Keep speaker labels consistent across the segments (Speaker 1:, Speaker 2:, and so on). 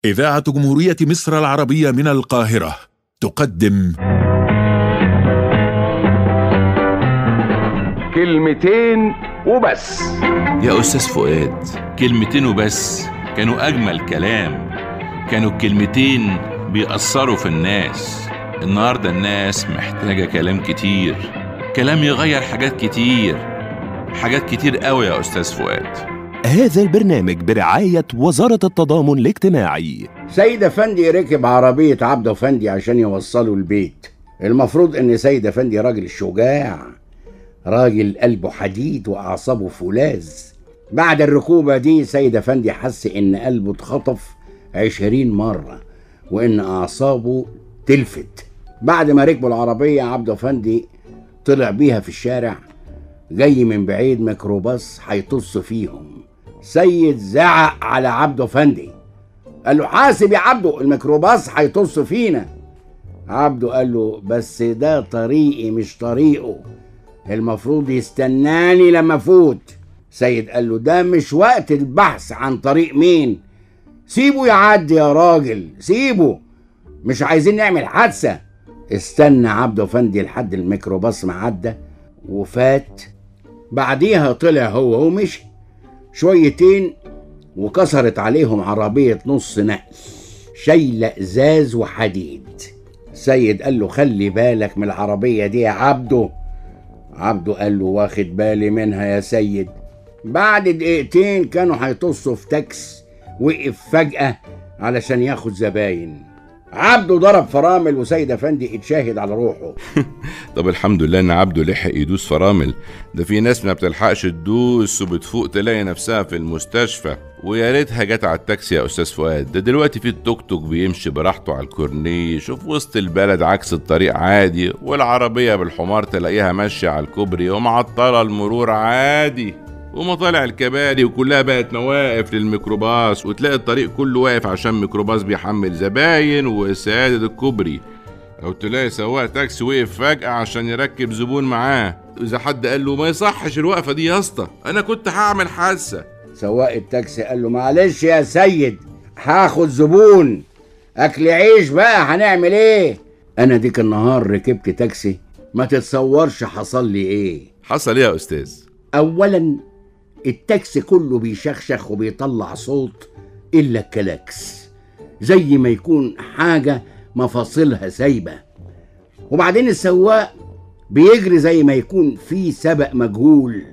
Speaker 1: إذاعة جمهورية مصر العربية من القاهرة تقدم
Speaker 2: كلمتين وبس
Speaker 3: يا أستاذ فؤاد كلمتين وبس كانوا أجمل كلام كانوا الكلمتين بيأثروا في الناس النهاردة الناس محتاجة كلام كتير كلام يغير حاجات كتير حاجات كتير قوي يا أستاذ فؤاد
Speaker 4: هذا البرنامج برعاية وزارة التضامن الاجتماعي
Speaker 5: سيد افندي ركب عربية عبد افندي عشان يوصله البيت المفروض ان سيد افندي راجل شجاع راجل قلبه حديد واعصابه فولاذ بعد الركوبة دي سيد افندي حس ان قلبه اتخطف عشرين مرة وان اعصابه تلفت بعد ما ركبوا العربية عبد افندي طلع بيها في الشارع جاي من بعيد ميكروباص هيطص فيهم سيد زعق على عبده فندي قال له حاسب يا عبده الميكروباص هيطص فينا عبده قال له بس ده طريقي مش طريقه المفروض يستناني لما افوت سيد قال له ده مش وقت البحث عن طريق مين سيبه يعدي يا راجل سيبه مش عايزين نعمل حادثة استنى عبده فندي لحد الميكروباص ما عدى وفات بعديها طلع هو ومشي شويتين وكسرت عليهم عربية نص نقل شايلة ازاز وحديد سيد قال له خلي بالك من العربية دي يا عبده عبده قال له واخد بالي منها يا سيد بعد دقيقتين كانوا هيطصوا في تاكس وقف فجأة علشان ياخد زباين عبده ضرب فرامل وسيد افندي اتشاهد على روحه
Speaker 3: طب الحمد لله ان عبده لحق يدوس فرامل ده في ناس ما بتلحقش تدوس وبتفوق تلاقي نفسها في المستشفى ويا ريتها جت على التاكسي يا استاذ فؤاد ده دلوقتي في التوك توك بيمشي براحته على الكورنيش وفي وسط البلد عكس الطريق عادي والعربيه بالحمار تلاقيها ماشيه على الكوبري ومعطله المرور عادي ومطالع الكباري وكلها بقت مواقف للميكروباص وتلاقي الطريق كله واقف عشان ميكروباص بيحمل زباين وسادة الكوبري او تلاقي سواق تاكسي وقف فجأة عشان يركب زبون معاه اذا حد قال له ما يصحش الوقفة دي يا اسطى انا كنت هعمل حادثة
Speaker 5: سواق التاكسي قال له معلش يا سيد هاخد زبون اكل عيش بقى هنعمل ايه انا ديك النهار ركبت تاكسي ما تتصورش حصل لي ايه
Speaker 3: حصل ايه يا استاذ
Speaker 5: اولا التاكسي كله بيشخشخ وبيطلع صوت الا الكلاكس زي ما يكون حاجه مفاصلها سايبه وبعدين السواق بيجري زي ما يكون في سبق مجهول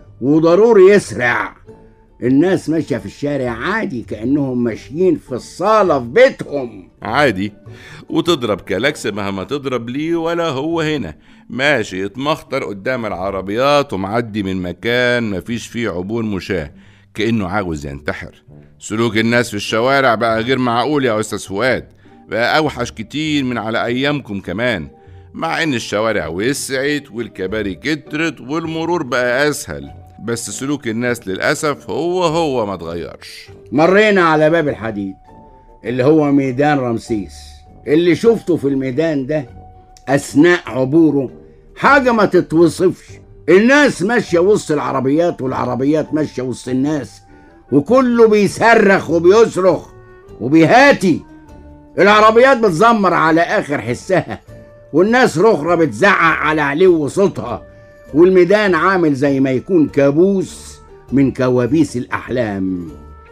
Speaker 5: وضروري يسرع الناس ماشيه في الشارع عادي كانهم ماشيين في الصاله في بيتهم
Speaker 3: عادي وتضرب كلاكس مهما تضرب ليه ولا هو هنا ماشي يتمخطر قدام العربيات ومعدي من مكان مفيش فيه عبور مشاة كأنه عاوز ينتحر سلوك الناس في الشوارع بقى غير معقول يا أستاذ فؤاد بقى أوحش كتير من على أيامكم كمان مع إن الشوارع وسعت والكباري كترت والمرور بقى أسهل بس سلوك الناس للأسف هو هو ما اتغيرش
Speaker 5: مرينا على باب الحديد اللي هو ميدان رمسيس اللي شفته في الميدان ده أثناء عبوره حاجة ما تتوصفش الناس ماشية وسط العربيات والعربيات ماشية وسط الناس وكله بيصرخ وبيصرخ وبيهاتي العربيات بتزمر على آخر حسها والناس رخرة بتزعق على علو صوتها والميدان عامل زي ما يكون كابوس من كوابيس الأحلام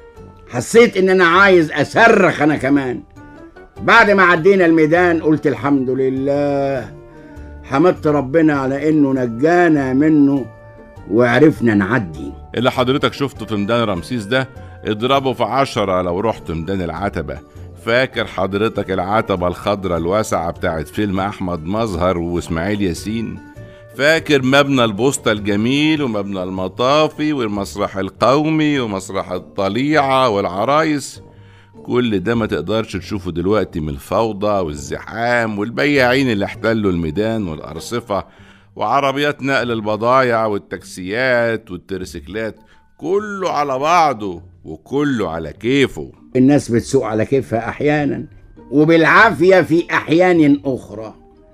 Speaker 5: حسيت إن أنا عايز أصرخ أنا كمان بعد ما عدينا الميدان قلت الحمد لله حمدت ربنا على إنه نجانا منه وعرفنا نعدي
Speaker 3: اللي حضرتك شفته في ميدان رمسيس ده اضربه في عشرة لو رحت ميدان العتبة فاكر حضرتك العتبة الخضراء الواسعة بتاعت فيلم أحمد مظهر وإسماعيل ياسين فاكر مبنى البوسطة الجميل ومبنى المطافي والمسرح القومي ومسرح الطليعة والعرايس كل ده ما تقدرش تشوفه دلوقتي من الفوضى والزحام والبياعين اللي احتلوا الميدان والأرصفة وعربيات نقل البضايع والتاكسيات والترسيكلات كله على بعضه وكله على كيفه
Speaker 5: الناس بتسوق على كيفها أحيانا وبالعافية في أحيان أخرى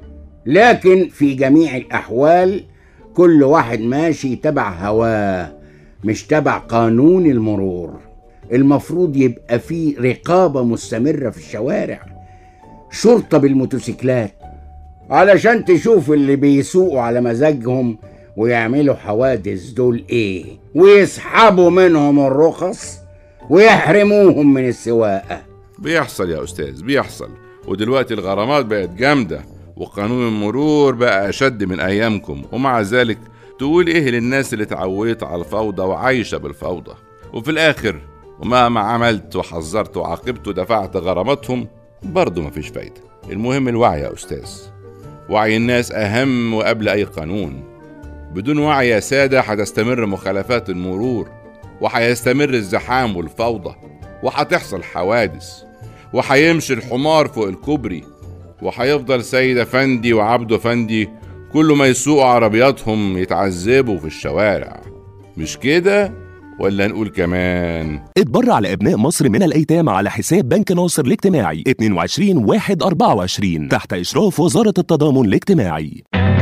Speaker 5: لكن في جميع الأحوال كل واحد ماشي تبع هواه مش تبع قانون المرور المفروض يبقى فيه رقابة مستمرة في الشوارع شرطة بالموتوسيكلات علشان تشوف اللي بيسوقوا على مزاجهم ويعملوا حوادث دول ايه ويسحبوا منهم الرخص ويحرموهم من السواقة
Speaker 3: بيحصل يا أستاذ بيحصل ودلوقتي الغرامات بقت جامدة وقانون المرور بقى أشد من أيامكم ومع ذلك تقول إيه للناس اللي اتعودت على الفوضى وعايشة بالفوضى وفي الآخر ومهما عملت وحذرت وعاقبت ودفعت غراماتهم برضه مفيش فايدة المهم الوعي يا أستاذ وعي الناس أهم وقبل أي قانون بدون وعي يا سادة هتستمر مخالفات المرور وهيستمر الزحام والفوضى وهتحصل حوادث وهيمشي الحمار فوق الكوبري وهيفضل سيد أفندي وعبد أفندي كل ما يسوقوا عربياتهم يتعذبوا في الشوارع مش كده ولا نقول كمان
Speaker 4: اتبرع لأبناء مصر من الأيتام على حساب بنك ناصر الاجتماعي 22 1 24 تحت إشراف وزارة التضامن الاجتماعي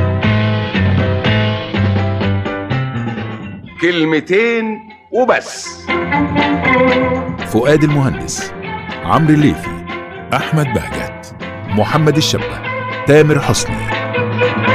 Speaker 2: كلمتين وبس
Speaker 1: فؤاد المهندس عمرو الليثي أحمد بهجت محمد الشبة تامر حسني